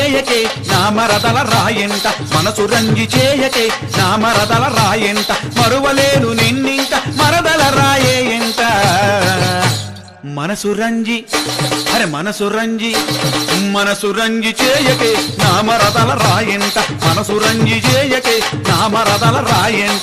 చేయకే నా మరదల రాయంట మనసు రంజి చేయకే నా మరదల రాయంట మరువలేను నిన్నింక మరదల రాయేయంట మనసు రంజి అరే మనసు రంజి మనసు రంజి చేయకే నా మరదల రాయంట మనసు రంజి చేయకే నా మరదల రాయంట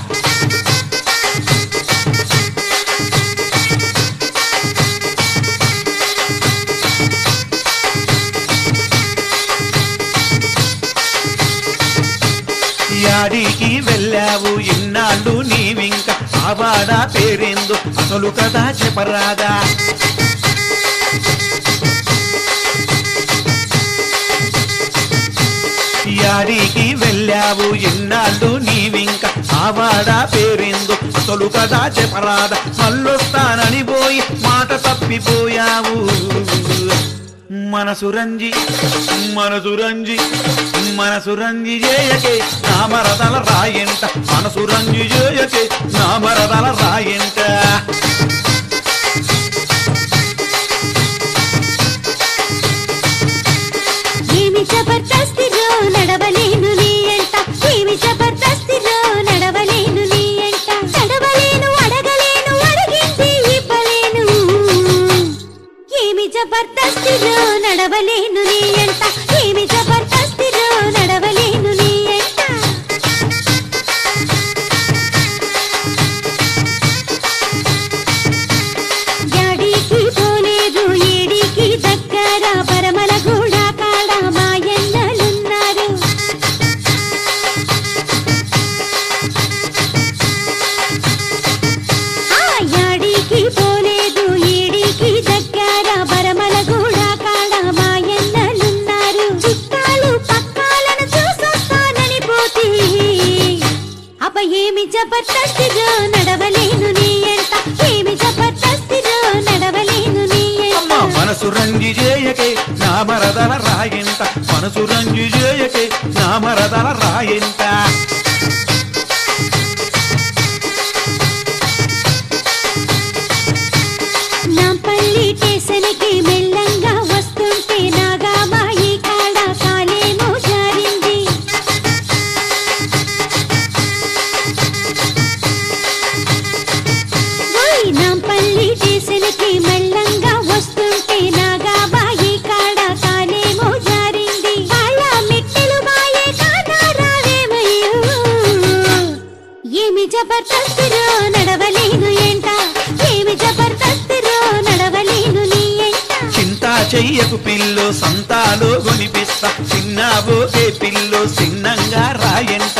యాడికి వెళ్ళావు ఇన్నాళ్ళు నీవింక ఆవాడ పేరేందు అసలు కదా చెప్పరాదా యాడికి వెళ్ళావు ఎన్నాళ్ళు నీవింక ఆవాడ పేరేందు అసలు కదా చెప్పరాదా మళ్ళొస్తానని పోయి మాట తప్పిపోయావు మనసు రంజి మనసు రంజి మనసు రంజి చేయకే నా మరదల రాయంట మనసు రంజి చేయకే నా మరదల రాయంట ఏమి జబర్దస్తిలో నడవలేను నీ ఎంట ఏమి జబర్దస్తిలో నడవలేను నీ ఎంట నడవలేను అడగలేను అడిగింది ఇవ్వలేను ఏమి జబర్దస్తిలో నడవలేను నీ ఎంట ఏమి జబర్దస్తిలో నడవలేను నీ ఎంట యాడికి పోలేదు ఏడికి దగ్గర పరమల గూడ కాడ మాయన్నలున్నారు ఆ యాడికి పోలేదు ఏడికి దగ్గర పరమల గూడ కాడ మాయన్నలున్నారు చుట్టాలు పక్కాలను చూసొస్తానని పోతే అబ్బ ఏమి జబర్దస్తిగా నడవలేను నీ ఎంట ఏమి జబర్దస్తిగా నడవలేను నీ అమ్మా ఎంట మనసు రంజి చేయకే నా మరదల రాయంట మనసు రంజి చేయకే నా మరదల రాయంట నాంపల్లి స్టేషన్కి మెల్లంగా వస్తుంటే నాగా మాయి కాడ కాలేమో జారింది ఓయ్ నాంపల్లి స్టేషన్కి మెల్లంగా వస్తుంటే నాగా బాయి కాడ కాలేమో జారింది కాళ్ళ మెట్టెలు బాయే కాదా రావేమయ్యో ఏమి జబర్దస్తిలో నడవలేను ఏంట ఏమి జబర్దస్తిలో నడవలేను నీ ఎంట చింత చెయ్యకు పిల్లు సంతాలు కొనిపిస్తా చిన్నబోకే పిల్లు చిన్నంగా రాయంట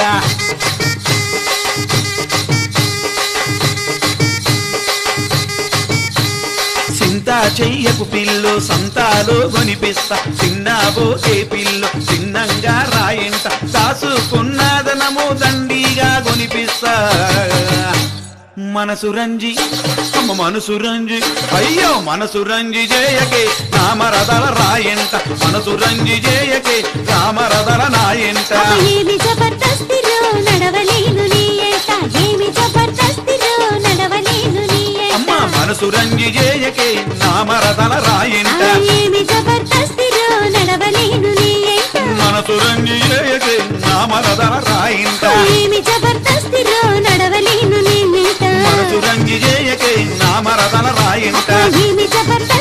చింత చెయ్యకు పిల్లు సంతాలు కొనిపిస్తా చిన్నబోకే పిల్లు చిన్నంగా రాయంట దాసుకున్నదనము దండిగా కొనిపిస్తా మనసు రంజి అమ్మ మనసు రంజి అయ్యో మనసు రంజి చేయకే రామరదల రాయంట మనసు రంజి చేయకే రామరదల నాయంట అబ్బ ఏమి జబర్దస్తిలో నడవలేను నీ ఎంట ఏమి జబర్దస్తిలో నడవలేను నీ అమ్మ ఎంట మనసు రంజి చేయకే రామరదల రాయంట ఆ ఏమి జబర్దస్తిలో నడవలేను నీ ఎంట మనసు రంజి చేయకే రామరదల రాయంట ఏమి జబర్దస్తిలో నడవలేను నీ ఎంట మనసు రంజి చేయకే రామరదల రాయంట ఏమి జబర్దస్తిలో